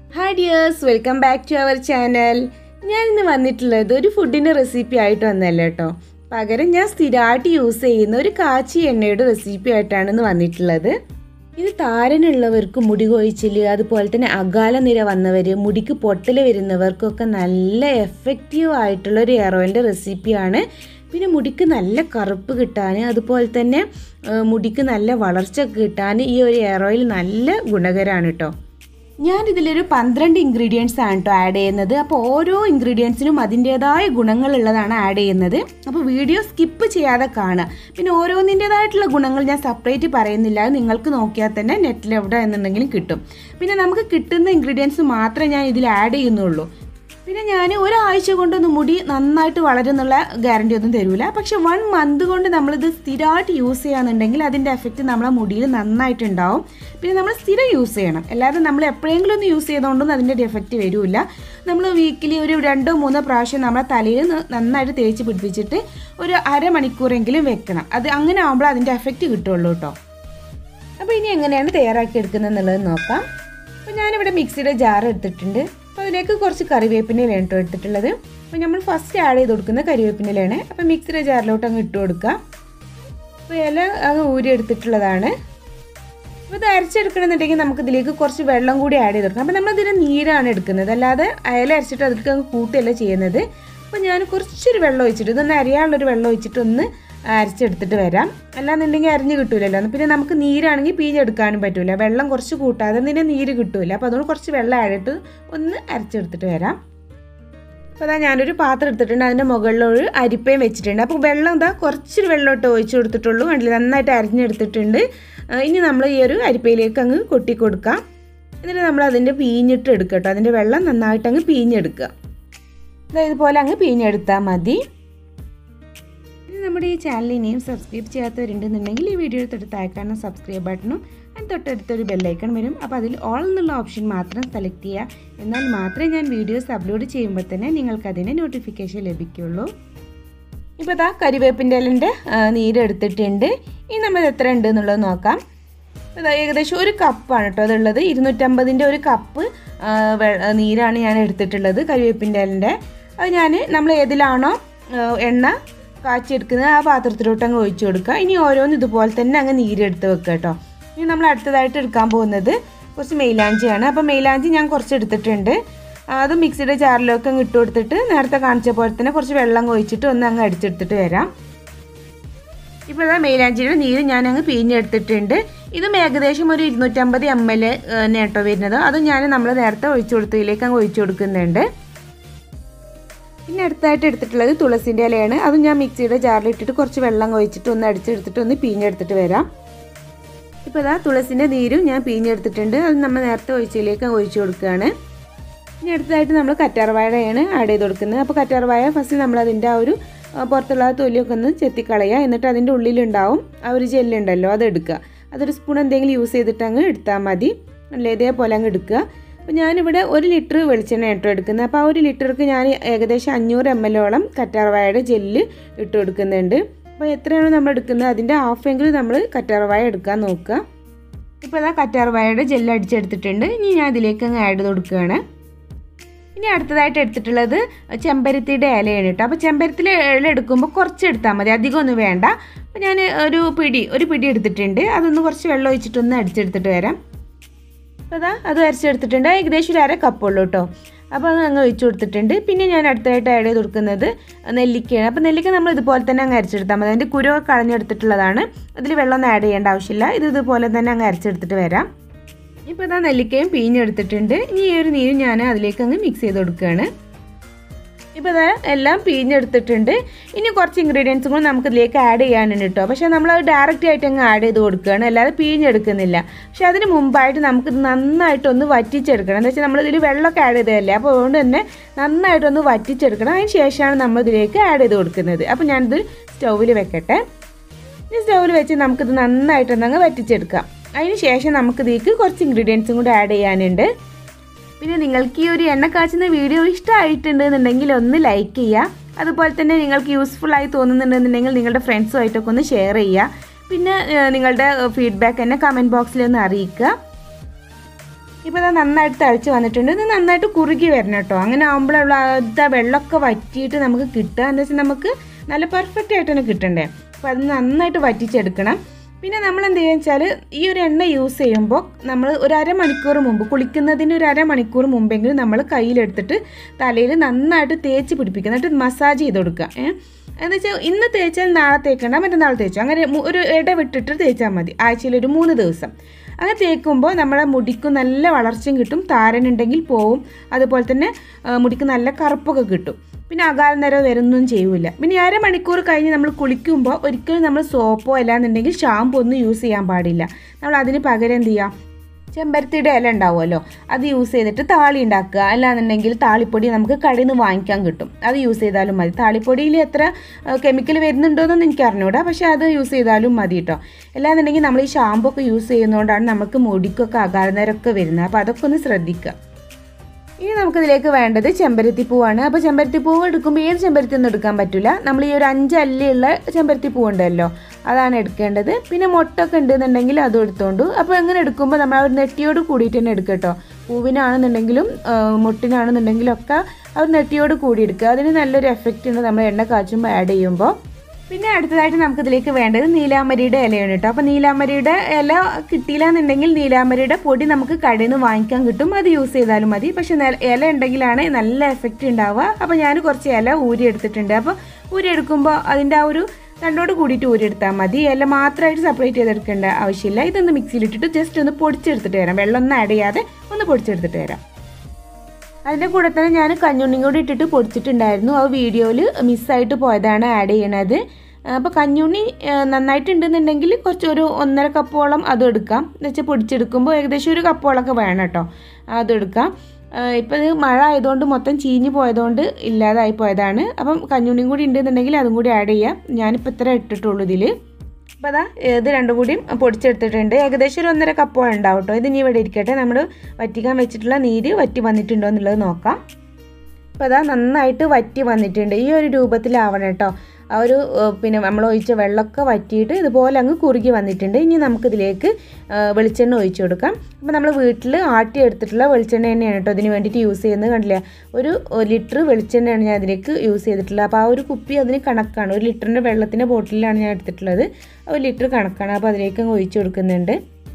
hi dears welcome back to our channel ഞാൻ ഇന്ന് വന്നിട്ടുള്ളത് ഒരു ഫുഡിൻ്റെ റെസിപ്പി ആയിട്ട് വന്നല്ല കേട്ടോ പകരം ഞാൻ സ്ഥിരമായിട്ട് യൂസ് ചെയ്യുന്ന ഒരു കാച്ചി എണ്ണയുടെ റെസിപ്പി ആയിട്ടാണ് ഇന്ന് വന്നിട്ടുള്ളത് ഇത് താരനുള്ളവർക്ക് മുടി കൊഴിച്ചിൽ അതുപോലെ തന്നെ അകാല നിര വന്നവർ മുടിക്ക് പൊട്ടൽ വരുന്നവർക്കൊക്കെ നല്ല എഫക്റ്റീവ് ആയിട്ടുള്ള ഒരു എയർ ഓയിലിൻ്റെ റെസിപ്പിയാണ് പിന്നെ മുടിക്ക് നല്ല കറുപ്പ് കിട്ടാൻ അതുപോലെ തന്നെ ആ, മുടിക്ക് നല്ല വളർച്ച കിട്ടാൻ ഈ ഒരു എയർ ഓയിൽ നല്ല ഗുണകരമാണ് കേട്ടോ ഞാൻ ഇതിലൊരു പന്ത്രണ്ട് ഇൻഗ്രീഡിയൻസ് ആണ് കേട്ടോ ആഡ് ചെയ്യുന്നത് അപ്പോൾ ഓരോ ഇൻഗ്രീഡിയൻസിനും അതിൻ്റേതായ ഗുണങ്ങളുള്ളതാണ് ആഡ് ചെയ്യുന്നത് അപ്പോൾ വീഡിയോ സ്കിപ്പ് ചെയ്യാതെ കാണുക പിന്നെ ഓരോന്നിൻ്റേതായിട്ടുള്ള ഗുണങ്ങൾ ഞാൻ സെപ്പറേറ്റ് പറയുന്നില്ല അത് നിങ്ങൾക്ക് നോക്കിയാൽ തന്നെ നെറ്റിൽ എവിടെ എന്നുണ്ടെങ്കിലും കിട്ടും പിന്നെ നമുക്ക് കിട്ടുന്ന ഇൻഗ്രീഡിയൻസ് മാത്രമേ ഞാൻ ഇതിൽ ആഡ് ചെയ്യുന്നുള്ളൂ പിന്നെ ഞാൻ ഒരാഴ്ച കൊണ്ടൊന്നും മുടി നന്നായിട്ട് വളരുന്നുള്ള ഗ്യാരണ്ടി ഒന്നും തരൂല പക്ഷെ വൺ മന്ത് കൊണ്ട് നമ്മളിത് സ്ഥിരമായിട്ട് യൂസ് ചെയ്യാന്നുണ്ടെങ്കിൽ അതിൻ്റെ എഫക്റ്റ് നമ്മളെ മുടിയിൽ നന്നായിട്ടുണ്ടാവും പിന്നെ നമ്മൾ സ്ഥിരം യൂസ് ചെയ്യണം അല്ലാതെ നമ്മൾ എപ്പോഴെങ്കിലും ഒന്ന് യൂസ് ചെയ്തുകൊണ്ടൊന്നും അതിൻ്റെ എഫക്റ്റ് വരില്ല നമ്മൾ വീക്കിലി ഒരു രണ്ടോ മൂന്നോ പ്രാവശ്യം നമ്മളെ തലയിൽ ന- നന്നായിട്ട് തേച്ച് പിടിപ്പിച്ചിട്ട് ഒരു അരമണിക്കൂറെങ്കിലും വെക്കണം അത് അങ്ങനെ ആകുമ്പോൾ അതിൻ്റെ എഫക്റ്റ് കിട്ടുള്ളൂ കേട്ടോ അപ്പോൾ ഇനി എങ്ങനെയാണ് തയ്യാറാക്കി എടുക്കുന്നത് എന്നുള്ളത് നോക്കാം അപ്പോൾ ഞാനിവിടെ മിക്സിയുടെ ജാർ എടുത്തിട്ടുണ്ട് അപ്പോൾ അതിലേക്ക് കുറച്ച് കറിവേപ്പിൻ്റെലാണ് കേട്ടോ എടുത്തിട്ടുള്ളത് അപ്പോൾ നമ്മൾ ഫസ്റ്റ് ആഡ് ചെയ്ത് കൊടുക്കുന്ന കറിവേപ്പിൻ്റെലാണ് അപ്പോൾ മിക്സിയുടെ ജാറിലോട്ട് അങ്ങ് ഇട്ട് കൊടുക്കുക അപ്പോൾ ഇല അങ്ങ് ഊരി എടുത്തിട്ടുള്ളതാണ് അപ്പോൾ ഇത് അരച്ചെടുക്കണമെന്നുണ്ടെങ്കിൽ നമുക്ക് ഇതിലേക്ക് കുറച്ച് വെള്ളം കൂടി ആഡ് ചെയ്ത് കൊടുക്കാം അപ്പോൾ നമ്മൾ ഇതിന് നീരാണ് എടുക്കുന്നത് അല്ലാതെ അയല അരച്ചിട്ട് അതിലേക്ക് അങ്ങ് കൂട്ടുകയല്ല ചെയ്യുന്നത് അപ്പോൾ ഞാൻ കുറച്ചൊരു വെള്ളം ഒഴിച്ചിട്ട് ഇതൊന്ന് അരിയാനുള്ളൊരു വെള്ളം ഒഴിച്ചിട്ട് ഒന്ന് അരച്ചെടുത്തിട്ട് വരാം അല്ലാന്നുണ്ടെങ്കിൽ അരിഞ്ഞ് കിട്ടൂലല്ലോ പിന്നെ നമുക്ക് നീരാണെങ്കിൽ പിഴിഞ്ഞെടുക്കാനും പറ്റൂല വെള്ളം കുറച്ച് കൂട്ടാതെ ഇതിൻ്റെ നീര് കിട്ടൂല അപ്പോൾ അതുകൊണ്ട് കുറച്ച് വെള്ളം ആയിട്ട് ഒന്ന് അരച്ചെടുത്തിട്ട് വരാം അപ്പോൾ അതാ ഞാനൊരു പാത്രം എടുത്തിട്ടുണ്ട് അതിൻ്റെ മുകളിലൊരു അരിപ്പയും വെച്ചിട്ടുണ്ട് അപ്പോൾ വെള്ളം എന്താ കുറച്ചൊരു വെള്ളം ഇട്ട് ഒഴിച്ചു കൊടുത്തിട്ടുള്ളൂ കണ്ടില്ല നന്നായിട്ട് അരിഞ്ഞെടുത്തിട്ടുണ്ട് ആ, ഇനി നമ്മൾ ഈ ഒരു അരിപ്പയിലേക്ക് അങ്ങ് കൊട്ടി കൊടുക്കാം എന്നിട്ട് നമ്മൾ അതിൻ്റെ പീഞ്ഞിട്ട് എടുക്കുക കേട്ടോ അതിൻ്റെ വെള്ളം നന്നായിട്ട് അങ്ങ് പീഞ്ഞെടുക്കുക ദാ ഇതുപോലെ അങ്ങ് പീഞ്ഞെടുത്താൽ മതി ഇനി നമ്മുടെ ഈ ചാനൽ ഇനിയും സബ്സ്ക്രൈബ് ചെയ്യാത്തവരുണ്ടെന്നുണ്ടെങ്കിൽ ഈ വീഡിയോ തൊട്ട് താഴെക്കാണുന്ന സബ്സ്ക്രൈബ് ബട്ടണും അതിന് തൊട്ടടുത്തൊരു ബെല്ലൈക്കൺ വരും അപ്പോൾ അതിൽ ഓൾ എന്നുള്ള ഓപ്ഷൻ മാത്രം സെലക്ട് ചെയ്യുക എന്നാൽ മാത്രമേ ഞാൻ വീഡിയോസ് അപ്ലോഡ് ചെയ്യുമ്പോൾ തന്നെ നിങ്ങൾക്ക് അതിൻ്റെ നോട്ടിഫിക്കേഷൻ ലഭിക്കുള്ളൂ ഇപ്പോൾ ഇതാ കരിവേപ്പിൻ്റെ ഇലൻ്റെ നീരെടുത്തിട്ടുണ്ട് ഇനി നമ്മൾ എത്ര ഉണ്ട് എന്നുള്ളത് നോക്കാം ഇതാ ഏകദേശം ഒരു കപ്പാണ് കേട്ടോ അതുള്ളത് ഇരുന്നൂറ്റമ്പതിൻ്റെ ഒരു കപ്പ് ആ, വെ- ആ, നീരാണ് ഞാൻ എടുത്തിട്ടുള്ളത് കരിവേപ്പിൻ്റെ ഇലൻ്റെ അത് ഞാൻ നമ്മൾ ഏതിലാണോ ആ, എണ്ണ കാച്ചിയെടുക്കുന്നത് ആ പാത്രത്തിലോട്ട് അങ്ങ് ഒഴിച്ചു കൊടുക്കുക ഇനി ഓരോന്ന് ഇതുപോലെ തന്നെ അങ്ങ് നീരെടുത്ത് വെക്കുക കേട്ടോ ഇനി നമ്മൾ അടുത്തതായിട്ട് എടുക്കാൻ പോകുന്നത് കുറച്ച് മെയിലാഞ്ചിയാണ് അപ്പോൾ മെയിലാഞ്ചി ഞാൻ കുറച്ച് എടുത്തിട്ടുണ്ട് അത് മിക്സിയുടെ ജാറിലൊക്കെ അങ്ങ് ഇട്ട് കൊടുത്തിട്ട് നേരത്തെ കാണിച്ച പോലെ തന്നെ കുറച്ച് വെള്ളം ഒഴിച്ചിട്ട് ഒന്ന് അങ്ങ് അടിച്ചെടുത്തിട്ട് വരാം ഇപ്പോൾ ഇതാ മെയിലാഞ്ചിയുടെ നീര് ഞാൻ അങ്ങ് പിഴിഞ്ഞെടുത്തിട്ടുണ്ട് ഇതും ഏകദേശം ഒരു ഇരുന്നൂറ്റമ്പത് എം എൽ തന്നെ കേട്ടോ വരുന്നത് അതും ഞാൻ നമ്മൾ നേരത്തെ ഒഴിച്ചു കൊടുത്തതിലേക്ക് അങ്ങ് ഒഴിച്ചു കൊടുക്കുന്നുണ്ട് പിന്നെ അടുത്തായിട്ട് എടുത്തിട്ടുള്ളത് തുളസിൻ്റെ ഇലയാണ് അതും ഞാൻ മിക്സിയുടെ ജാറിൽ ഇട്ടിട്ട് കുറച്ച് വെള്ളം ഒഴിച്ചിട്ട് ഒന്ന് അടിച്ചെടുത്തിട്ട് ഒന്ന് പിഴിഞ്ഞെടുത്തിട്ട് വരാം ഇപ്പോൾ ഇതാ തുളസിൻ്റെ നീരും ഞാൻ പിഴിഞ്ഞെടുത്തിട്ടുണ്ട് അത് നമ്മൾ നേരത്തെ ഒഴിച്ചതിലേക്ക് അങ്ങ് ഒഴിച്ചു കൊടുക്കുകയാണ് ഇനി അടുത്തതായിട്ട് നമ്മൾ കറ്റാർവാഴയാണ് ആഡ് ചെയ്ത് കൊടുക്കുന്നത് അപ്പോൾ കറ്റാർവാഴ ഫസ്റ്റ് നമ്മൾ അതിൻ്റെ ആ ഒരു ആ, പുറത്തുള്ള ആ തൊലിയൊക്കെ ഒന്ന് ചെത്തിക്കളയുക എന്നിട്ട് അതിൻ്റെ ഉള്ളിലുണ്ടാവും ആ ഒരു ജെല്ലുണ്ടല്ലോ അത് എടുക്കുക അതൊരു സ്പൂൺ എന്തെങ്കിലും യൂസ് ചെയ്തിട്ട് അങ്ങ് എടുത്താൽ മതി അല്ലേ ഇതേപോലെ അങ്ങ് എടുക്കുക അപ്പോൾ ഞാനിവിടെ ഒരു ലിറ്റർ വെളിച്ചെണ്ണ കേട്ടോ എടുക്കുന്നത് അപ്പോൾ ആ ഒരു ലിറ്റർക്ക് ഞാൻ ഏകദേശം അഞ്ഞൂറ് എം എല്ലോളം കറ്റാർവാഴയുടെ ജെല്ല് ഇട്ട് കൊടുക്കുന്നുണ്ട് അപ്പോൾ എത്രയാണോ നമ്മൾ എടുക്കുന്നത് അതിൻ്റെ ഹാഫ് എങ്കിലും നമ്മൾ കറ്റാർവാഴ എടുക്കാൻ നോക്കുക ഇപ്പോൾ അതാ കറ്റാർവാഴയുടെ ജെല്ല് അടിച്ചെടുത്തിട്ടുണ്ട് ഇനി ഞാൻ ഇതിലേക്ക് അങ്ങ് ആഡ് ചെയ്ത് കൊടുക്കുകയാണ് ഇനി അടുത്തതായിട്ട് എടുത്തിട്ടുള്ളത് ചെമ്പരത്തിയുടെ ഇലയാണ് കേട്ടോ അപ്പോൾ ചെമ്പരത്തിലെ ഇല എടുക്കുമ്പോൾ കുറച്ച് എടുത്താൽ മതി അധികം ഒന്നും വേണ്ട അപ്പോൾ ഞാൻ ഒരു പിടി ഒരു പിടി എടുത്തിട്ടുണ്ട് അതൊന്ന് കുറച്ച് വെള്ളം ഒഴിച്ചിട്ടൊന്ന് അടിച്ചെടുത്തിട്ട് വരാം അപ്പോൾ അതാ അത് അരച്ചെടുത്തിട്ടുണ്ട് ഏകദേശം ഒരു അര കപ്പുള്ളൂ കേട്ടോ അപ്പോൾ അത് അങ്ങ് ഒഴിച്ചു കൊടുത്തിട്ടുണ്ട് പിന്നെ ഞാൻ അടുത്തതായിട്ട് ആഡ് ചെയ്ത് കൊടുക്കുന്നത് നെല്ലിക്കയാണ് അപ്പോൾ നെല്ലിക്ക നമ്മൾ ഇതുപോലെ തന്നെ അങ്ങ് അരച്ചെടുത്താൽ മതി അതിൻ്റെ കുരുവൊക്കെ കളഞ്ഞെടുത്തിട്ടുള്ളതാണ് അതിൽ വെള്ളമൊന്നും ആഡ് ചെയ്യേണ്ട ആവശ്യമില്ല ഇത് ഇതുപോലെ തന്നെ അങ്ങ് അരച്ചെടുത്തിട്ട് വരാം ഇപ്പോൾ ഇതാ നെല്ലിക്കയും പിഴിഞ്ഞെടുത്തിട്ടുണ്ട് ഇനി ഈ ഒരു നീര് ഞാൻ അതിലേക്ക് അങ്ങ് മിക്സ് ചെയ്ത് കൊടുക്കുകയാണ് ഇപ്പോൾ ഇതാ എല്ലാം പിഴിഞ്ഞെടുത്തിട്ടുണ്ട് ഇനി കുറച്ച് ഇൻഗ്രീഡിയൻസും കൂടി നമുക്ക് ഇതിലേക്ക് ആഡ് ചെയ്യാനുണ്ട് കേട്ടോ പക്ഷേ നമ്മൾ അത് ഡയറക്റ്റ് ആയിട്ട് അങ്ങ് ആഡ് ചെയ്ത് കൊടുക്കുകയാണ് അല്ലാതെ പിഴിഞ്ഞെടുക്കുന്നില്ല പക്ഷേ അതിന് മുമ്പായിട്ട് നമുക്ക് ഇത് നന്നായിട്ടൊന്ന് വറ്റിച്ചെടുക്കണം എന്താ വെച്ചാൽ നമ്മളിതിൽ വെള്ളമൊക്കെ ആഡ് ചെയ്തതല്ലേ അപ്പോൾ അതുകൊണ്ട് തന്നെ നന്നായിട്ടൊന്ന് വറ്റിച്ചെടുക്കണം അതിന് ശേഷമാണ് നമ്മൾ ഇതിലേക്ക് ആഡ് ചെയ്ത് കൊടുക്കുന്നത് അപ്പോൾ ഞാനിത് സ്റ്റൗവിൽ വെക്കട്ടെ ഇനി സ്റ്റൗവിൽ വെച്ച് നമുക്കിത് നന്നായിട്ടൊന്നങ്ങ് വറ്റിച്ചെടുക്കാം അതിന് ശേഷം നമുക്ക് ഇതിലേക്ക് കുറച്ച് ഇൻഗ്രീഡിയൻസും കൂടി ആഡ് ചെയ്യാനുണ്ട് പിന്നെ നിങ്ങൾക്ക് ഈ ഒരു എണ്ണ കാച്ചുന്ന വീഡിയോ ഇഷ്ടമായിട്ടുണ്ട് എന്നുണ്ടെങ്കിൽ ഒന്ന് ലൈക്ക് ചെയ്യുക അതുപോലെ തന്നെ നിങ്ങൾക്ക് യൂസ്ഫുൾ ആയി തോന്നുന്നുണ്ടെന്നുണ്ടെങ്കിൽ നിങ്ങളുടെ ഫ്രണ്ട്സുമായിട്ടൊക്കെ ഒന്ന് ഷെയർ ചെയ്യുക പിന്നെ ഏഹ്, നിങ്ങളുടെ ഫീഡ്ബാക്ക് എന്നെ കമൻറ്റ് ബോക്സിൽ ഒന്ന് അറിയിക്കുക ഇപ്പോൾ അത് നന്നായിട്ട് തിളച്ച് വന്നിട്ടുണ്ട് ഇത് നന്നായിട്ട് കുറുകി വരണം കേട്ടോ അങ്ങനെ ആകുമ്പോഴുള്ള അത് വെള്ളമൊക്കെ വറ്റിയിട്ട് നമുക്ക് കിട്ടുക എന്താ വെച്ചാൽ നമുക്ക് നല്ല പെർഫെക്റ്റ് ആയിട്ട് തന്നെ കിട്ടണ്ടേ അപ്പോൾ അത് നന്നായിട്ട് വറ്റിച്ചെടുക്കണം പിന്നെ നമ്മൾ എന്ത് ചെയ്യുക വെച്ചാൽ ഈ ഒരു എണ്ണ യൂസ് ചെയ്യുമ്പോൾ നമ്മൾ ഒരു അരമണിക്കൂർ മുമ്പ് കുളിക്കുന്നതിന് ഒരു അരമണിക്കൂർ മുമ്പെങ്കിലും നമ്മൾ കയ്യിലെടുത്തിട്ട് തലയിൽ നന്നായിട്ട് തേച്ച് പിടിപ്പിക്കുക എന്നിട്ട് മസാജ് ചെയ്ത് കൊടുക്കുക ഏഹ് എന്ന് വെച്ചാൽ ഇന്ന് തേച്ചാൽ നാളെ തേക്കണ്ട മറ്റന്നാൾ തേച്ചു അങ്ങനെ മു- ഒരു ഇട വിട്ടിട്ട് തേച്ചാൽ മതി ആഴ്ചയിൽ ഒരു മൂന്ന് ദിവസം അങ്ങനെ തേക്കുമ്പോൾ നമ്മുടെ മുടിക്ക് നല്ല വളർച്ചയും കിട്ടും താരനുണ്ടെങ്കിൽ പോവും അതുപോലെ തന്നെ ആ, മുടിക്ക് നല്ല കറുപ്പൊക്കെ കിട്ടും പിന്നെ അകാല നേരം വരുന്നൊന്നും ചെയ്യൂല പിന്നെ ഈ അരമണിക്കൂർ കഴിഞ്ഞ് നമ്മൾ കുളിക്കുമ്പോൾ ഒരിക്കലും നമ്മൾ സോപ്പോ അല്ലാന്നുണ്ടെങ്കിൽ ഷാമ്പു ഒന്നും യൂസ് ചെയ്യാൻ പാടില്ല നമ്മൾ അതിന് പകരം എന്ത് ചെയ്യുക ചെമ്പരത്തിയുടെ ഇല ഉണ്ടാവുമല്ലോ അത് യൂസ് ചെയ്തിട്ട് താളി ഉണ്ടാക്കുക അല്ലാന്നുണ്ടെങ്കിൽ താളിപ്പൊടി നമുക്ക് കടയിൽ നിന്ന് വാങ്ങിക്കാൻ കിട്ടും അത് യൂസ് ചെയ്താലും മതി താളിപ്പൊടിയിൽ എത്ര കെമിക്കൽ വരുന്നുണ്ടോയെന്നൊന്നും എനിക്ക് അറിഞ്ഞൂടാ പക്ഷേ അത് യൂസ് ചെയ്താലും മതി കേട്ടോ അല്ലാന്നുണ്ടെങ്കിൽ നമ്മൾ ഈ ഷാമ്പു ഒക്കെ യൂസ് ചെയ്യുന്നതുകൊണ്ടാണ് നമുക്ക് മുടിക്കൊക്കെ അകാലനേരമൊക്കെ വരുന്നത് അപ്പോൾ അതൊക്കെ ഒന്ന് ശ്രദ്ധിക്കുക ഇനി നമുക്കിതിലേക്ക് വേണ്ടത് ചെമ്പരത്തി പൂവാണ് അപ്പോൾ ചെമ്പരത്തി പൂവ് എടുക്കുമ്പോൾ ഏത് ചെമ്പരത്തി ഒന്നും എടുക്കാൻ പറ്റില്ല നമ്മൾ ഈ ഒരു അഞ്ച് അല്ലിയുള്ള ചെമ്പരത്തി പൂവ് ഉണ്ടല്ലോ അതാണ് എടുക്കേണ്ടത് പിന്നെ മുട്ടൊക്കെ ഉണ്ടെന്നുണ്ടെങ്കിൽ അതും എടുത്തോണ്ടു അപ്പോൾ എങ്ങനെ എടുക്കുമ്പോൾ നമ്മൾ ആ ഒരു നെറ്റിയോട് കൂടിയിട്ട് തന്നെ എടുക്കുക കേട്ടോ പൂവിനാണെന്നുണ്ടെങ്കിലും ആ, മുട്ടിനാണെന്നുണ്ടെങ്കിലും ഒക്കെ ആ ഒരു നെറ്റിയോട് കൂടി എടുക്കുക അതിന് നല്ലൊരു എഫക്റ്റ് ഉണ്ട് നമ്മൾ എണ്ണ കാച്ചുമ്പോൾ ആഡ് ചെയ്യുമ്പോൾ പിന്നെ അടുത്തതായിട്ട് നമുക്ക് ഇതിലേക്ക് വേണ്ടത് നീലാമരിയുടെ ഇലയാണ് കേട്ടോ അപ്പോൾ നീലാമരിയുടെ ഇല കിട്ടിയില്ല എന്നുണ്ടെങ്കിൽ നീലാമരിയുടെ പൊടി നമുക്ക് കടയിൽ നിന്ന് വാങ്ങിക്കാൻ കിട്ടും അത് യൂസ് ചെയ്താലും മതി പക്ഷെ നെ- ഇല ഉണ്ടെങ്കിലാണ് നല്ല എഫക്റ്റ് ഉണ്ടാവുക അപ്പോൾ ഞാൻ കുറച്ച് ഇല ഊരി എടുത്തിട്ടുണ്ട് അപ്പോൾ ഊരി എടുക്കുമ്പോൾ അതിൻ്റെ ആ ഒരു രണ്ടോട് കൂടിയിട്ട് ഊരി എടുത്താൽ മതി ഇല മാത്രമായിട്ട് സെപ്പറേറ്റ് ചെയ്തെടുക്കേണ്ട ആവശ്യമില്ല ഇതൊന്ന് മിക്സിയിലിട്ടിട്ട് ജസ്റ്റ് ഒന്ന് പൊടിച്ചെടുത്തിട്ട് വരാം വെള്ളം ഒന്നും ആഡ് ചെയ്യാതെ ഒന്ന് പൊടിച്ചെടുത്തിട്ട് വരാം അതിൻ്റെ കൂടെ തന്നെ ഞാൻ കഞ്ഞുണ്ണിയും കൂടി ഇട്ടിട്ട് പൊടിച്ചിട്ടുണ്ടായിരുന്നു ആ വീഡിയോയിൽ മിസ്സായിട്ട് പോയതാണ് ആഡ് ചെയ്യണത് അപ്പോൾ കഞ്ഞുണ്ണി ആ, നന്നായിട്ടുണ്ടെന്നുണ്ടെങ്കിൽ കുറച്ച് ഒരു ഒന്നര കപ്പോളം അതും എടുക്കാം എന്ന് വെച്ചാൽ പൊടിച്ചെടുക്കുമ്പോൾ ഏകദേശം ഒരു കപ്പോളമൊക്കെ വേണം കേട്ടോ അതും എടുക്കാം ഇപ്പം ഇത് മഴ ആയതുകൊണ്ട് മൊത്തം ചീഞ്ഞ് പോയതുകൊണ്ട് ഇല്ലാതായി പോയതാണ് അപ്പം കഞ്ഞുണ്ണിയും കൂടി ഉണ്ടെന്നുണ്ടെങ്കിൽ അതും കൂടി ആഡ് ചെയ്യാം ഞാനിപ്പോൾ ഇത്ര ഇട്ടിട്ടുള്ളൂ ഇതിൽ അപ്പോൾ അതാ ഇത് രണ്ടും കൂടിയും പൊടിച്ചെടുത്തിട്ടുണ്ട് ഏകദേശം ഒരു ഒന്നര കപ്പോളം ഉണ്ടാവും കേട്ടോ ഇത് ഇനി ഇവിടെ ഇരിക്കട്ടെ നമ്മൾ വറ്റിക്കാൻ വെച്ചിട്ടുള്ള നീര് വറ്റി വന്നിട്ടുണ്ടോ എന്നുള്ളത് നോക്കാം അപ്പോൾ അതാ നന്നായിട്ട് വറ്റി വന്നിട്ടുണ്ട് ഈ ഒരു രൂപത്തിലാവണം കേട്ടോ ആ ഒരു ഏഹ്, പിന്നെ നമ്മൾ ഒഴിച്ച വെള്ളമൊക്കെ വറ്റിയിട്ട് ഇതുപോലെ അങ്ങ് കുറുകി വന്നിട്ടുണ്ട് ഇനി നമുക്കിതിലേക്ക് ഏഹ്, വെളിച്ചെണ്ണ ഒഴിച്ചു കൊടുക്കാം അപ്പോൾ നമ്മൾ വീട്ടിൽ ആട്ടി എടുത്തിട്ടുള്ള വെളിച്ചെണ്ണ തന്നെയാണ് കേട്ടോ ഇതിന് വേണ്ടിയിട്ട് യൂസ് ചെയ്യുന്നത് കണ്ടില്ല ഒരു ലിറ്റർ വെളിച്ചെണ്ണയാണ് ഞാൻ അതിലേക്ക് യൂസ് ചെയ്തിട്ടുള്ളത് അപ്പോൾ ആ ഒരു കുപ്പി അതിന് കണക്കാണ് ഒരു ലിറ്ററിൻ്റെ വെള്ളത്തിൻ്റെ ബോട്ടിലാണ് ഞാൻ എടുത്തിട്ടുള്ളത് ആ ഒരു ലിറ്റർ കണക്കാണ് അപ്പോൾ അതിലേക്ക് അങ്ങ് ഒഴിച്ചു കൊടുക്കുന്നുണ്ട്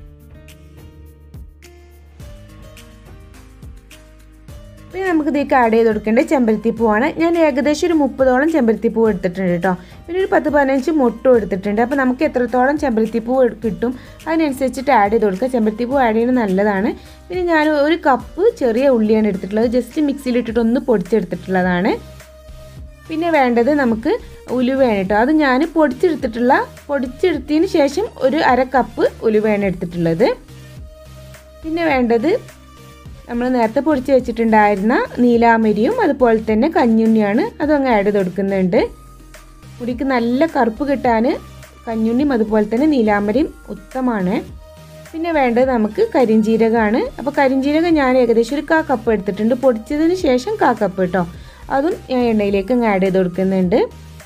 പിന്നെ നമുക്ക് ഇതിലേക്ക് ആഡ് ചെയ്ത് കൊടുക്കേണ്ടത് ചെമ്പരത്തി പൂവാണ് ഞാൻ ഏകദേശം ഒരു മുപ്പതോളം ചെമ്പരത്തി പൂവ് എടുത്തിട്ടുണ്ട് കേട്ടോ പിന്നെ ഒരു പത്ത് പതിനഞ്ച് മുട്ടും എടുത്തിട്ടുണ്ട് അപ്പോൾ നമുക്ക് എത്രത്തോളം ചെമ്പരത്തി പൂവ് കിട്ടും അതിനനുസരിച്ചിട്ട് ആഡ് ചെയ്ത് കൊടുക്കുക ചെമ്പരത്തി പൂവ് ആഡ് ചെയ്യുന്നത് നല്ലതാണ് പിന്നെ ഞാൻ ഒരു കപ്പ് ചെറിയ ഉള്ളിയാണ് എടുത്തിട്ടുള്ളത് ജസ്റ്റ് മിക്സിയിലിട്ടിട്ട് ഒന്ന് പൊടിച്ചെടുത്തിട്ടുള്ളതാണ് പിന്നെ വേണ്ടത് നമുക്ക് ഉലുവയാണ് കേട്ടോ അത് ഞാൻ പൊടിച്ചെടുത്തിട്ടുള്ള പൊടിച്ചെടുത്തതിന് ശേഷം ഒരു അര കപ്പ് ഉലുവയാണ് എടുത്തിട്ടുള്ളത് പിന്നെ വേണ്ടത് നമ്മൾ നേരത്തെ പൊടിച്ച് വെച്ചിട്ടുണ്ടായിരുന്ന നീലാമരിയും അതുപോലെ തന്നെ കഞ്ഞുണ്ണിയാണ് അതും അങ്ങ് ആഡ് ചെയ്ത് കൊടുക്കുന്നുണ്ട് മുടിക്ക് നല്ല കറുപ്പ് കിട്ടാൻ കഞ്ഞുണ്ണിയും അതുപോലെ തന്നെ നീലാമരിയും ഉത്തമമാണ് പിന്നെ വേണ്ടത് നമുക്ക് കരിഞ്ജീരകമാണ് അപ്പോൾ കരിഞ്ജീരകം ഞാൻ ഏകദേശം ഒരു കാ കപ്പ് എടുത്തിട്ടുണ്ട് പൊടിച്ചതിന് ശേഷം കാ കപ്പ് കേട്ടോ അതും ഞാൻ എണ്ണയിലേക്ക് അങ്ങ് ആഡ് ചെയ്ത് കൊടുക്കുന്നുണ്ട്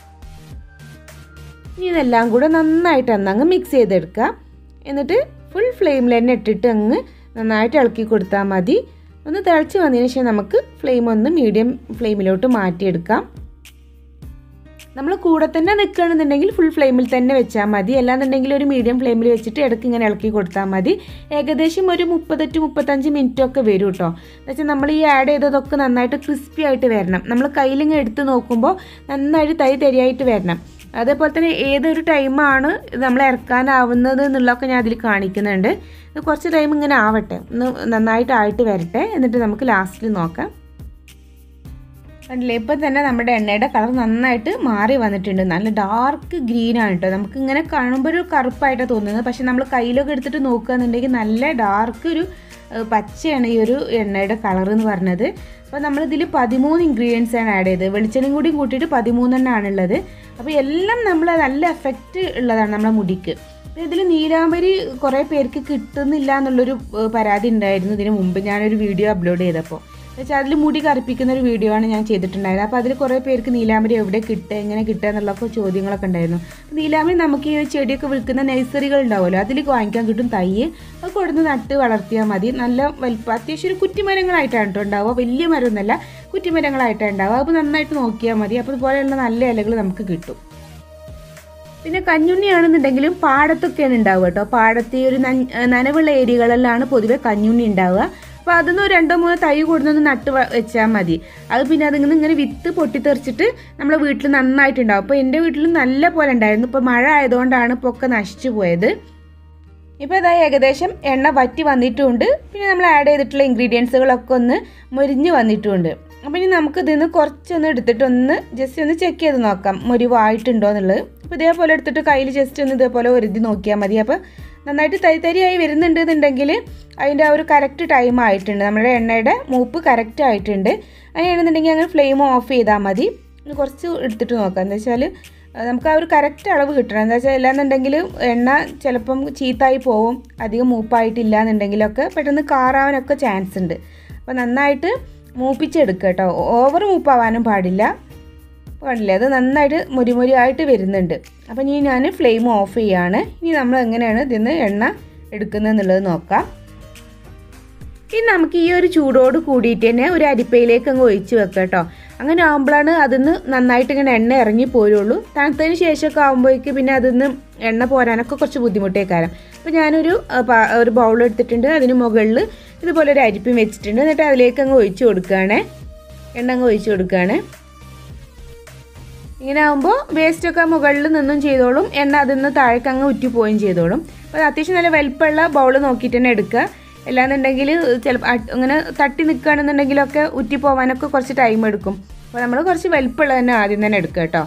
ഇനി ഇതെല്ലാം കൂടെ നന്നായിട്ട് അന്നങ്ങ് മിക്സ് ചെയ്തെടുക്കുക എന്നിട്ട് ഫുൾ ഫ്ലെയിമിൽ തന്നെ ഇട്ടിട്ട് അങ്ങ് നന്നായിട്ട് ഇളക്കി കൊടുത്താൽ മതി ഒന്ന് തിളച്ച് വന്നതിന് ശേഷം നമുക്ക് ഫ്ലെയിം ഒന്ന് മീഡിയം ഫ്ലെയിമിലോട്ട് മാറ്റിയെടുക്കാം നമ്മൾ കൂടെ തന്നെ നിൽക്കുകയാണെന്നുണ്ടെങ്കിൽ ഫുൾ ഫ്ലെയിമിൽ തന്നെ വെച്ചാൽ മതി അല്ലാന്നുണ്ടെങ്കിൽ ഒരു മീഡിയം ഫ്ലെയിമിൽ വെച്ചിട്ട് ഇടയ്ക്ക് ഇങ്ങനെ ഇളക്കി കൊടുത്താൽ മതി ഏകദേശം ഒരു മുപ്പത് ടു മുപ്പത്തഞ്ച് മിനിറ്റ് ഒക്കെ വരും കേട്ടോ എന്നുവെച്ചാൽ നമ്മൾ ഈ ആഡ് ചെയ്തതൊക്കെ നന്നായിട്ട് ക്രിസ്പി ആയിട്ട് വരണം നമ്മൾ കയ്യിലിങ്ങനെ എടുത്ത് നോക്കുമ്പോൾ നന്നായിട്ട് തരി തരിയായിട്ട് വരണം അതേപോലെ തന്നെ ഏതൊരു ടൈമാണ് ഇത് നമ്മൾ ഇറക്കാനാവുന്നത് എന്നുള്ളതൊക്കെ ഞാൻ അതിൽ കാണിക്കുന്നുണ്ട് ഇത് കുറച്ച് ടൈം ഇങ്ങനെ ആവട്ടെ ഒന്ന് നന്നായിട്ട് ആയിട്ട് വരട്ടെ എന്നിട്ട് നമുക്ക് ലാസ്റ്റിൽ നോക്കാം കണ്ടില്ലേ ഇപ്പം തന്നെ നമ്മുടെ എണ്ണയുടെ കളർ നന്നായിട്ട് മാറി വന്നിട്ടുണ്ട് നല്ല ഡാർക്ക് ഗ്രീൻ ആണ് കേട്ടോ നമുക്ക് ഇങ്ങനെ കാണുമ്പോൾ ഒരു കറുപ്പായിട്ടാണ് തോന്നുന്നത് പക്ഷെ നമ്മൾ കയ്യിലൊക്കെ എടുത്തിട്ട് നോക്കുകയെന്നുണ്ടെങ്കിൽ നല്ല ഡാർക്ക് ഒരു ഏഹ്, പച്ചയാണ് ഈ ഒരു എണ്ണയുടെ കളർ എന്ന് പറഞ്ഞത് അപ്പോൾ നമ്മളിതിൽ പതിമൂന്ന് ഇൻഗ്രീഡിയൻസ് ആണ് ആഡ് ചെയ്തത് വെളിച്ചെണ്ണയും കൂടി കൂട്ടിയിട്ട് പതിമൂന്നെണ്ണമാണ് ഉള്ളത് അപ്പോൾ എല്ലാം നമ്മൾ നല്ല എഫക്റ്റ് ഉള്ളതാണ് നമ്മുടെ മുടിക്ക് ഇതിൽ നീലാംബരി കുറേ പേർക്ക് കിട്ടുന്നില്ല എന്നുള്ളൊരു ഏഹ്, പരാതി ഉണ്ടായിരുന്നു ഇതിന് മുമ്പ് ഞാനൊരു വീഡിയോ അപ്ലോഡ് ചെയ്തപ്പോൾ വെച്ചാൽ അതിൽ മുടി കറുപ്പിക്കുന്ന ഒരു വീഡിയോ ആണ് ഞാൻ ചെയ്തിട്ടുണ്ടായിരുന്നത് അപ്പോൾ അതിൽ കുറേ പേർക്ക് നീലാമ്പരി എവിടെ കിട്ടുക എങ്ങനെ കിട്ടുക എന്നുള്ളൊക്കെ ചോദ്യങ്ങളൊക്കെ ഉണ്ടായിരുന്നു അപ്പോൾ നീലാമ്പരി നമുക്ക് ഈ ചെടിയൊക്കെ വിൽക്കുന്ന നഴ്സറികൾ ഉണ്ടാവുമല്ലോ അതിൽ വാങ്ങിക്കാൻ കിട്ടും തൈ അത് കൊടുന്ന് നട്ട് വളർത്തിയാൽ മതി നല്ല വലിപ്പം അത്യാവശ്യം ഒരു കുറ്റിമരങ്ങളായിട്ടാണ് കേട്ടോ ഉണ്ടാവുക വലിയ മരമൊന്നുമല്ല കുറ്റിമരങ്ങളായിട്ടാണ് ഉണ്ടാവുക അപ്പോൾ നന്നായിട്ട് നോക്കിയാൽ മതി അപ്പോൾ ഇതുപോലെയുള്ള നല്ല ഇലകൾ നമുക്ക് കിട്ടും പിന്നെ കഞ്ഞുണ്ണിയാണെന്നുണ്ടെങ്കിലും പാടത്തൊക്കെയാണ് ഉണ്ടാവുക കേട്ടോ പാടത്ത് ഈ ഒരു നൻ- നനവുള്ള ഏരിയകളിലാണ് പൊതുവെ കഞ്ഞുണ്ണി ഉണ്ടാവുക അപ്പോൾ അതൊന്ന് ഒരു രണ്ടോ മൂന്നോ തൈ കൊടുത്തൊന്ന് നട്ട് വ- വെച്ചാൽ മതി അത് പിന്നെ അതിങ്ങനെ ഇങ്ങനെ വിത്ത് പൊട്ടിത്തെറിച്ചിട്ട് നമ്മുടെ വീട്ടിൽ നന്നായിട്ടുണ്ടാവും അപ്പോൾ എൻ്റെ വീട്ടിൽ നല്ല പോലെ ഉണ്ടായിരുന്നു ഇപ്പോൾ മഴ ആയതുകൊണ്ടാണ് ഇപ്പോൾ ഒക്കെ നശിച്ചു പോയത് ഇപ്പോൾ ഇതാ ഏകദേശം എണ്ണ വറ്റി വന്നിട്ടുമുണ്ട് പിന്നെ നമ്മൾ ആഡ് ചെയ്തിട്ടുള്ള ഇൻഗ്രീഡിയൻസുകളൊക്കെ ഒന്ന് മുരിഞ്ഞ് വന്നിട്ടുമുണ്ട് അപ്പോൾ ഇനി നമുക്ക് ഇതിൽ നിന്ന് കുറച്ചൊന്ന് എടുത്തിട്ട് ഒന്ന് ജസ്റ്റ് ഒന്ന് ചെക്ക് ചെയ്ത് നോക്കാം മുരിവായിട്ടുണ്ടോ എന്നുള്ളത് അപ്പോൾ ഇതേപോലെ എടുത്തിട്ട് കയ്യിൽ ജസ്റ്റ് ഒന്ന് ഇതേപോലെ ഒരുതി നോക്കിയാൽ മതി അപ്പോൾ നന്നായിട്ട് തരി തരിയായി വരുന്നുണ്ട് എന്നുണ്ടെങ്കിൽ അതിൻ്റെ ആ ഒരു കറക്റ്റ് ടൈം ആയിട്ടുണ്ട് നമ്മുടെ എണ്ണയുടെ മൂപ്പ് കറക്റ്റ് ആയിട്ടുണ്ട് അങ്ങനെയാണെന്നുണ്ടെങ്കിൽ അങ്ങനെ ഫ്ലെയിം ഓഫ് ചെയ്താൽ മതി ഇനി കുറച്ച് എടുത്തിട്ട് നോക്കാം എന്താ വെച്ചാൽ നമുക്ക് ആ ഒരു കറക്റ്റ് അളവ് കിട്ടണം എന്താ വെച്ചാൽ എല്ലാന്നുണ്ടെങ്കിൽ എണ്ണ ചിലപ്പം ചീത്തായി പോവും അധികം മൂപ്പായിട്ടില്ല എന്നുണ്ടെങ്കിലൊക്കെ പെട്ടെന്ന് കാറാവാനൊക്കെ ചാൻസ് ഉണ്ട് അപ്പോൾ നന്നായിട്ട് മൂപ്പിച്ചെടുക്കുക കേട്ടോ ഓവർ മൂപ്പാവാനും പാടില്ല പാടില്ല അത് നന്നായിട്ട് മുരിമുരി ആയിട്ട് വരുന്നുണ്ട് അപ്പം ഇനി ഞാൻ ഫ്ലെയിം ഓഫ് ചെയ്യാണ് ഇനി നമ്മൾ എങ്ങനെയാണ് ഇതിന്ന് എണ്ണ എടുക്കുന്നത് എന്നുള്ളത് നോക്കാം ഇനി നമുക്ക് ഈ ഒരു ചൂടോട് കൂടിയിട്ട് തന്നെ ഒരു അരിപ്പയിലേക്ക് അങ്ങ് ഒഴിച്ച് വെക്കാം കേട്ടോ അങ്ങനെ ആകുമ്പോഴാണ് അതിന്ന് നന്നായിട്ട് ഇങ്ങനെ എണ്ണ ഇറങ്ങി പോരുള്ളൂ തണുത്തതിന് ശേഷമൊക്കെ ആകുമ്പോഴേക്ക് പിന്നെ അതിന്ന് എണ്ണ പോരാനൊക്കെ കുറച്ച് ബുദ്ധിമുട്ടേക്കാരം അപ്പോൾ ഞാനൊരു ആ, പാ- ഒരു ബൗൾ എടുത്തിട്ടുണ്ട് അതിന് മുകളിൽ ഇതുപോലെ ഒരു അരിപ്പയും വെച്ചിട്ടുണ്ട് എന്നിട്ട് അതിലേക്ക് അങ്ങ് ഒഴിച്ച് കൊടുക്കുകയാണേ എണ്ണ അങ്ങ് ഒഴിച്ച് കൊടുക്കുകയാണ് ഇങ്ങനെ ആകുമ്പോൾ വേസ്റ്റൊക്കെ മുകളിൽ നിന്നും ചെയ്തോളും എണ്ണ അതിൽ നിന്ന് താഴേക്ക് അങ്ങ് ഉറ്റി പോവുകയും ചെയ്തോളും അപ്പോൾ അത് അത്യാവശ്യം നല്ല വലിപ്പമുള്ള ബൗൾ നോക്കിയിട്ട് തന്നെ എടുക്കുക അല്ലാന്നുണ്ടെങ്കിൽ ചിലപ്പോൾ അങ്ങനെ തട്ടി നിൽക്കുകയാണെന്നുണ്ടെങ്കിലൊക്കെ ഉറ്റി പോകാനൊക്കെ കുറച്ച് ടൈം എടുക്കും അപ്പോൾ നമ്മൾ കുറച്ച് വലിപ്പമുള്ള തന്നെ ആദ്യം തന്നെ എടുക്കുക കേട്ടോ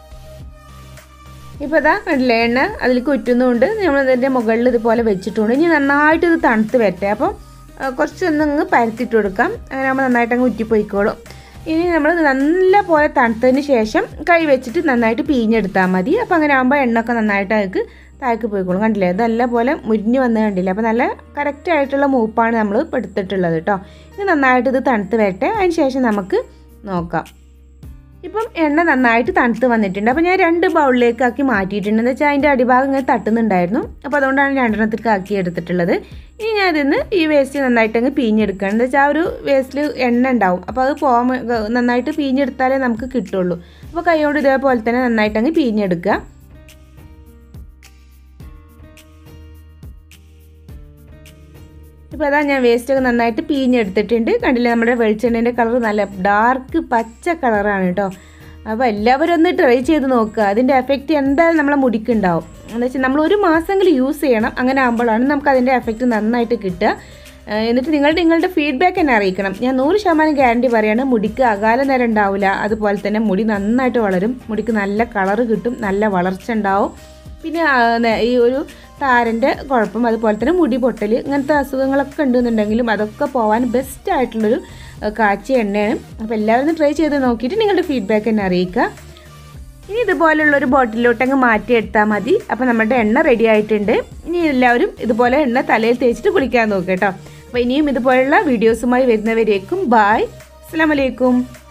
ഇപ്പോൾ ഇതാ കണ്ടില്ലേ എണ്ണ അതിലേക്ക് ഉറ്റുന്നുണ്ട് നമ്മൾ ഇതിൻ്റെ മുകളിൽ ഇതുപോലെ വെച്ചിട്ടുണ്ട് ഇനി നന്നായിട്ട് ഇത് തണുത്ത് വരട്ടെ അപ്പം ആ, കുറച്ചൊന്ന് അങ്ങ് പരത്തിട്ട് കൊടുക്കാം അങ്ങനെ ആകുമ്പോൾ നന്നായിട്ട് അങ്ങ് ഉറ്റിപ്പോയിക്കോളും ഇനി നമ്മൾ നല്ല പോലെ തണുത്തതിന് ശേഷം കൈ വെച്ചിട്ട് നന്നായിട്ട് പിഴിഞ്ഞെടുത്താൽ മതി അപ്പോൾ അങ്ങനെ ആകുമ്പോൾ എണ്ണയൊക്കെ നന്നായിട്ട് അതിലേക്ക് താഴേക്ക് പോയിക്കോളും കണ്ടില്ലേ ഇത് നല്ല പോലെ മുരിഞ്ഞ് വന്ന് കണ്ടില്ല അപ്പോൾ നല്ല കറക്റ്റ് ആയിട്ടുള്ള മൂപ്പാണ് നമ്മൾ ഇപ്പോൾ എടുത്തിട്ടുള്ളത് കേട്ടോ ഇത് നന്നായിട്ട് ഇത് തണുത്ത് വരട്ടെ അതിന് ശേഷം നമുക്ക് നോക്കാം ഇപ്പം എണ്ണ നന്നായിട്ട് തണുത്ത് വന്നിട്ടുണ്ട് അപ്പോൾ ഞാൻ രണ്ട് ബൗളിലേക്ക് ആക്കി മാറ്റിയിട്ടുണ്ട് എന്ന് വെച്ചാൽ അതിൻ്റെ അടിഭാഗം ഇങ്ങനെ തട്ടുന്നുണ്ടായിരുന്നു അപ്പോൾ അതുകൊണ്ടാണ് രണ്ടെണ്ണത്തിലേക്ക് ആക്കി എടുത്തിട്ടുള്ളത് ഇനി ഞാൻ ഇതിന്ന് ഈ വേസ്റ്റ് നന്നായിട്ട് അങ്ങ് പിഴിഞ്ഞെടുക്കുകയാണ് എന്ന് വെച്ചാൽ ആ ഒരു വേസ്റ്റിൽ എണ്ണ ഉണ്ടാവും അപ്പോൾ അത് പോകാൻ വേ- നന്നായിട്ട് പിഴിഞ്ഞെടുത്താലേ നമുക്ക് കിട്ടുള്ളൂ അപ്പോൾ കൈകൊണ്ട് ഇതേപോലെ തന്നെ നന്നായിട്ട് അങ്ങ് പിഴിഞ്ഞെടുക്കുക ഇപ്പോൾ അതാ ഞാൻ വേസ്റ്റൊക്കെ നന്നായിട്ട് പിഴിഞ്ഞെടുത്തിട്ടുണ്ട് കണ്ടില്ലേ നമ്മുടെ വെളിച്ചെണ്ണേൻ്റെ കളർ നല്ല ഡാർക്ക് പച്ച കളറാണ് കേട്ടോ അപ്പോൾ എല്ലാവരും ഒന്ന് ട്രൈ ചെയ്ത് നോക്കുക അതിൻ്റെ എഫക്റ്റ് എന്തായാലും നമ്മളെ മുടിക്കുണ്ടാവും എന്ന് വെച്ചാൽ നമ്മൾ ഒരു മാസമെങ്കിലും യൂസ് ചെയ്യണം അങ്ങനെ ആകുമ്പോഴാണ് നമുക്ക് അതിൻ്റെ എഫക്റ്റ് നന്നായിട്ട് കിട്ടുക ആ, എന്നിട്ട് നിങ്ങൾ നിങ്ങളുടെ ഫീഡ്ബാക്ക് എന്നെ അറിയിക്കണം ഞാൻ നൂറ് ശതമാനം ഗ്യാരണ്ടി പറയാണ് മുടിക്ക് അകാല നേരം ഉണ്ടാവില്ല അതുപോലെ തന്നെ മുടി നന്നായിട്ട് വളരും മുടിക്ക് നല്ല കളറ് കിട്ടും നല്ല വളർച്ച ഉണ്ടാവും പിന്നെ ആ, നെ- ഈ ഒരു താരൻ്റെ കുഴപ്പം അതുപോലെ തന്നെ മുടി പൊട്ടൽ ഇങ്ങനത്തെ അസുഖങ്ങളൊക്കെ ഉണ്ടെന്നുണ്ടെങ്കിലും അതൊക്കെ പോകാൻ ബെസ്റ്റ് ആയിട്ടുള്ളൊരു ആ, കാച്ചിയ എണ്ണയാണ് അപ്പോൾ എല്ലാവരും ഒന്ന് ട്രൈ ചെയ്ത് നോക്കിയിട്ട് നിങ്ങളുടെ ഫീഡ്ബാക്ക് എന്നെ അറിയിക്കുക ഇനി ഇതുപോലുള്ള ഒരു ബോട്ടിലോട്ട് അങ്ങ് മാറ്റിയെടുത്താൽ മതി അപ്പോൾ നമ്മുടെ എണ്ണ റെഡി ആയിട്ടുണ്ട് ഇനി എല്ലാവരും ഇതുപോലെ എണ്ണ തലയിൽ തേച്ചിട്ട് കുളിക്കാൻ നോക്കുക കേട്ടോ അപ്പോൾ ഇനിയും ഇതുപോലുള്ള വീഡിയോസുമായി വരുന്നവരേക്കും ബായ് അസ്സാം വലൈക്കും